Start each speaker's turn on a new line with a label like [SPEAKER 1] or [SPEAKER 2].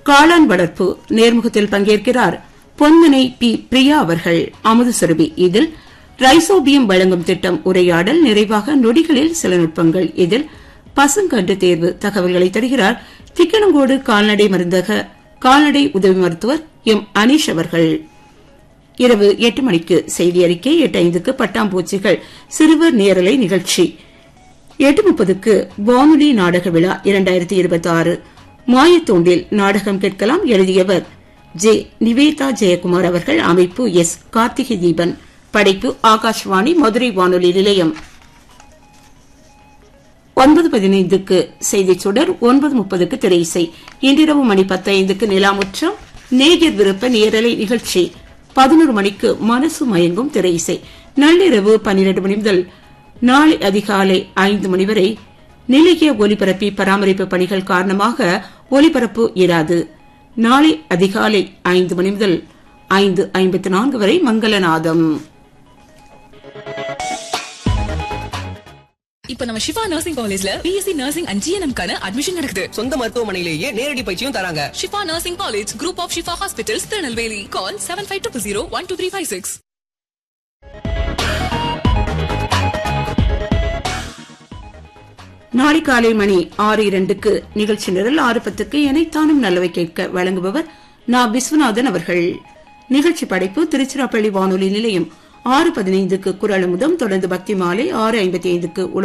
[SPEAKER 1] காளான் வளர்ப்பு நேர்முகத்தில் பங்கேற்கிறார் பொன்மனை பி பிரியா அவர்கள் அமுதசுரபி இதில் ரைசோபியம் வழங்கும் திட்டம் உரையாடல் நிறைவாக நொடிகளில் சில நுட்பங்கள் இதில் பசுங்கன்று தேர்வு தகவல்களை தருகிறார் திக்கணங்கோடு கால்நடை மருந்தக கால்நடை உதவி மருத்துவர் எம் அனீஷ் அவர்கள் இரவு எட்டு மணிக்கு செய்தி அறிக்கை எட்டு ஐந்துக்கு பட்டாம்பூச்சிகள் சிறுவர் நேரலை நிகழ்ச்சி எட்டு முப்பதுக்கு வானொலி நாடக விழா இரண்டாயிரத்தி இருபத்தி ஆறு மாயத்தோண்டில் நாடகம் கேட்கலாம் எழுதியவர் ஜே நிவேதா ஜெயக்குமார் அவர்கள் அமைப்பு எஸ் கார்த்திகை தீபன் படைப்பு ஆகாஷ்வாணி மதுரை வானொலி நிலையம் ஒன்பது பதினைந்துக்கு செய்திச் சுடர் ஒன்பது முப்பதுக்கு திரை இசை இன்றிரவு மணி பத்து ஐந்துக்கு நிலாமுற்றம் நேயர் விருப்ப நேரலை நிகழ்ச்சி பதினோரு மணிக்கு மனசு மயங்கும் திரை இசை நள்ளிரவு பன்னிரண்டு மணி முதல் நாளை அதிகாலை ஐந்து மணி வரை நிலைய ஒலிபரப்பி பராமரிப்பு பணிகள் காரணமாக ஒலிபரப்பு இராது நாளை அதிகாலை ஐந்து மணி முதல் ஐந்து ஐம்பத்தி நான்கு வரை மங்களநாதம்
[SPEAKER 2] இப்ப நம்ம சிவா நர்சிங் காலேஜ்ல பிஎஸ்சி நர்சிங் அண்ட் ஜிஎன்எம் கான அட்மிஷன் நடக்குது
[SPEAKER 3] சொந்த மருத்துவமனையிலேயே நேரடி பயிற்சியும் தராங்க
[SPEAKER 2] Shifa nursing college group of Shifa hospitals Tirunelveli call seven five two zero one two three five six
[SPEAKER 1] நாளை காலை மணி ஆறு இரண்டுக்கு நிகழ்ச்சி நிரல் ஆறு பத்துக்கு எனைத்தானும் நல்லவை கேட்க வழங்குபவர் நா விஸ்வநாதன் அவர்கள் நிகழ்ச்சி படைப்பு திருச்சிராப்பள்ளி வானொலி நிலையம் ஆறு பதினைந்துக்கு குரல் முதம் தொடர்ந்து பக்தி மாலை ஆறு ஐம்பத்தி ஐந்துக்கு